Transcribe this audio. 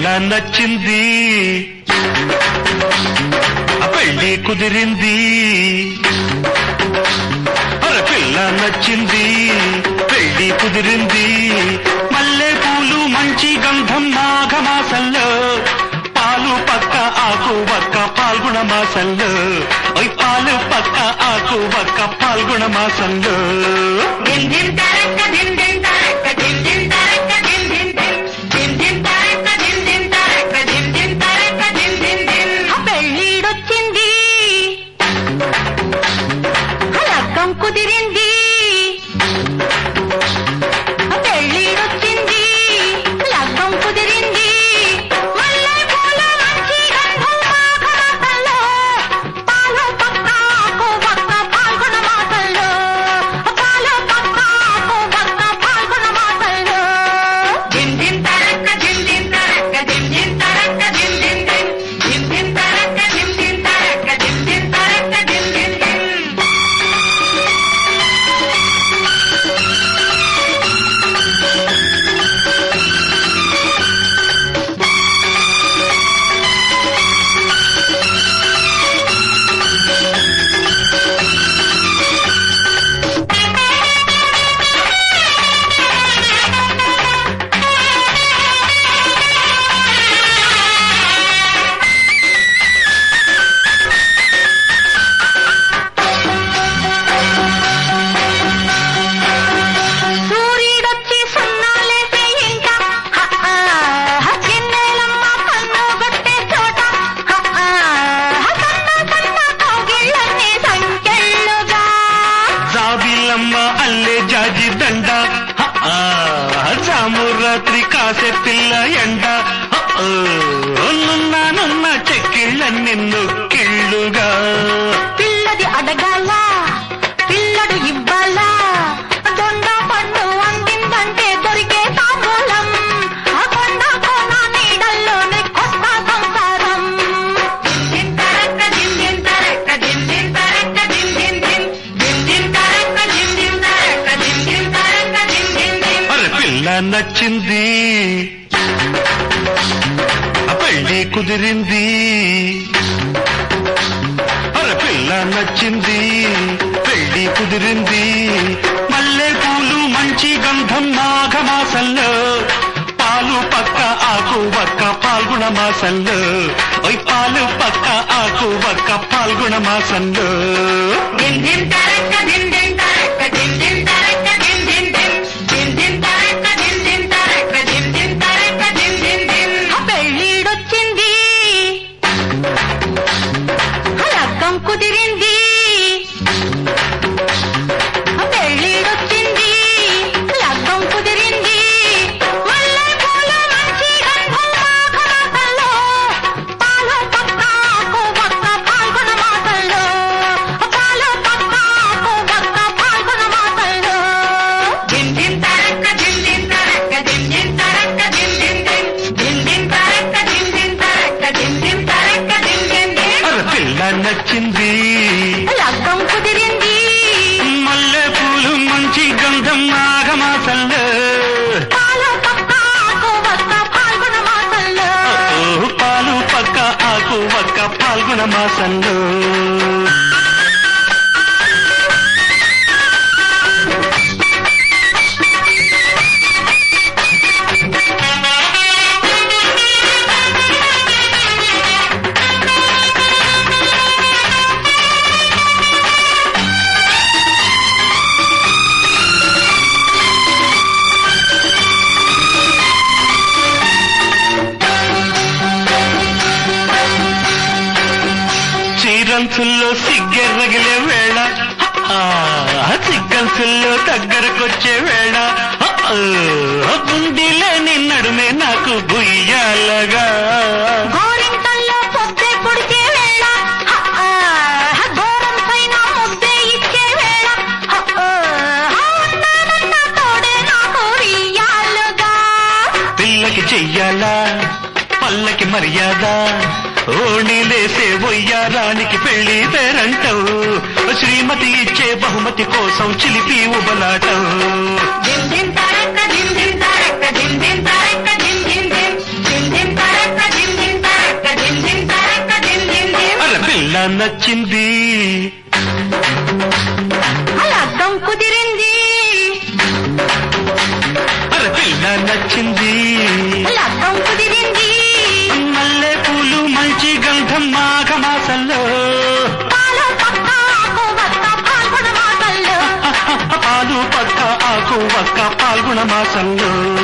నచ్చింది ఆ పెళ్లి కుదిరింది అరే పిల్ల నచ్చింది పెళ్లి కుదిరింది మల్లె పూలు మంచి గంధం మాఘమాసంలో పాలు పక్క ఆకు వక్క పాల్గొన మాసంలో ఓయ్ పాలు పక్క ఆకు వక్క పాల్గొన మాసంలో దిన్ దిన్ తరక్క దిన్ దిన్ తరక్క దిన్ దిన్ తరక్క దిన్ దిన్ దిన్ దిన్ దిన్ తరక్క దిన్ దిన్ తరక్క దిన్ దిన్ తరక్క దిన్ దిన్ దిన్ పెళ్ళిడొచ్చింది లగ్గం కుదిరింది పెళ్ళిడొచ్చింది లగ్గం కుదిరింది మల్లె పూల మంచి గంధం మాఘమాసంలో పాలు పక్క ఆకు పక్క పాల్గొన మాసంలో పాలు పక్క ఆకు పక్క పాల్గొన మాసంలో దిన్ దిన్ తరక్క దిన్ దిన్ తరక్క దిన్ దిన్ తరక్క దిన్ దిన్ దిన్ దిన్ దిన్ తరక్క దిన్ దిన్ తరక్క దిన్ దిన్ తరక్క దిన్ దిన్ దిన్ సూర్యుడొచ్చి సున్నాలేసే ఇంట హ, ఆ, హ, కిన్నెలమ్మ కన్ను గొట్టే చోట హ, ఆ, హ, సన్న సన్న కౌగిళ్ళన్నీ సంకెళ్ళుగా జాబిలమ్మ అల్లే జాజి దండ హ, ఆ, జాము రాత్రి కాసే పిల్ల ఎండ హ, ఓ, నున్న నున్న చెక్కిళ్ళన్ని నొక్కిళ్ళుగా పిల్లది అడగాల పిల్లడు ఇవ్వాలా దొండ పండు అందిందంటే దొరికే తాంబూలం ఆ కొండ కోన నీడల్లోనే కొత్త సంసారం దిన్ తరక్క దిన్ దిన్ తరక్క దిన్ దిన్ తరక్క దిన్ దిన్ దిన్ దిన్ దిన్ తరక్క దిన్ దిన్ తరక్క దిన్ దిన్ తరక్క దిన్ దిన్ దిన్ అరే పిల్ల నచ్చింది ఆ పెళ్లి కుదిరింది అరే పిల్ల నచ్చింది పెళ్లి కుదిరింది మల్లె పూలు మంచి గంధం మాఘమాసంలో పాలు పక్క ఆకు వక్క పాల్గొన మాసంలో ఓయ్ పాలు పక్క ఆకు వక్క పాల్గొన మాసంలో దిన్ దిన్ తరక్క దిన్ దిన్ తరక్క దిన్ దిన్ తరక్క దిన్ దిన్ దిన్ దిన్ దిన్ తరక్క దిన్ దిన్ తరక్క దిన్ దిన్ తరక్క దిన్ దిన్ దిన్ పెళ్ళిడొచ్చింది లగ్గం కుదిరింది పెళ్ళిడొచ్చింది లగ్గం కుదిరింది మల్లె పూల మంచి గంధం మాఘమాసంలో పాలు పక్క ఆకు పక్క పాల్గొన మాసంలో పాలు పక్క ఆకు పక్క పాల్గొన మాసంలో దిన్ దిన్ తరక్క దిన్ దిన్ తరక్క దిన్ దిన్ తరక్క దిన్ దిన్ దిన్ దిన్ దిన్ తరక్క దిన్ దిన్ తరక్క దిన్ దిన్ తరక్క దిన్ దిన్ దిన్ అరే పిల్ల నచ్చింది లగ్గం కుదిరింది మల్లె పూలు మంచి గంధం మాఘమాసంలో పాలు పక్క ఆకు పక్క పాల్గొన మాసంలో ఓ పాలు పక్క ఆకు పక్క పాల్గొన మాసంలో చీరంచుల్లో సిగ్గెర్రగిలే వేళ ఆ, సిగ్గంచుల్లో దగ్గరకొచ్చే వేళ ఆ, గుండెలే నిన్నడుమే నాకు గుయ్యాలగా గోరింటల్లో పొద్దే పొడిచే వేళ హ, ఆ, ఘోరం పైన ముద్దే ఇచ్చే వేళ హ, ఆ, ఉన్నానన్న తోడే నాకు ఇయ్యాలుగా పిల్లకి చెయ్యాలా పల్లకి మర్యాద ఓణిలేసే ఒయ్యారానికి పెళ్లి పేరంటావు శ్రీమతి ఇచ్చే బహుమతి కోసం చిలిపి ఉబలాటం దిన్ దిన్ తరక్క దిన్ దిన్ తరక్క దిన్ దిన్ తరక్క దిన్ దిన్ దిన్ దిన్ దిన్ తరక్క నచ్చింది లగ్గం కుదిరింది అరే పిల్ల నచ్చింది లగ్గం కుదిరింది మల్లె పూలు మంచి గంధం మాఘ మాసంలో పాలు పక్క ఆకు వక్క పాల్గొన మాటల్లో పాలు పక్క ఆకు వక్క పాల్గొన మాసంలో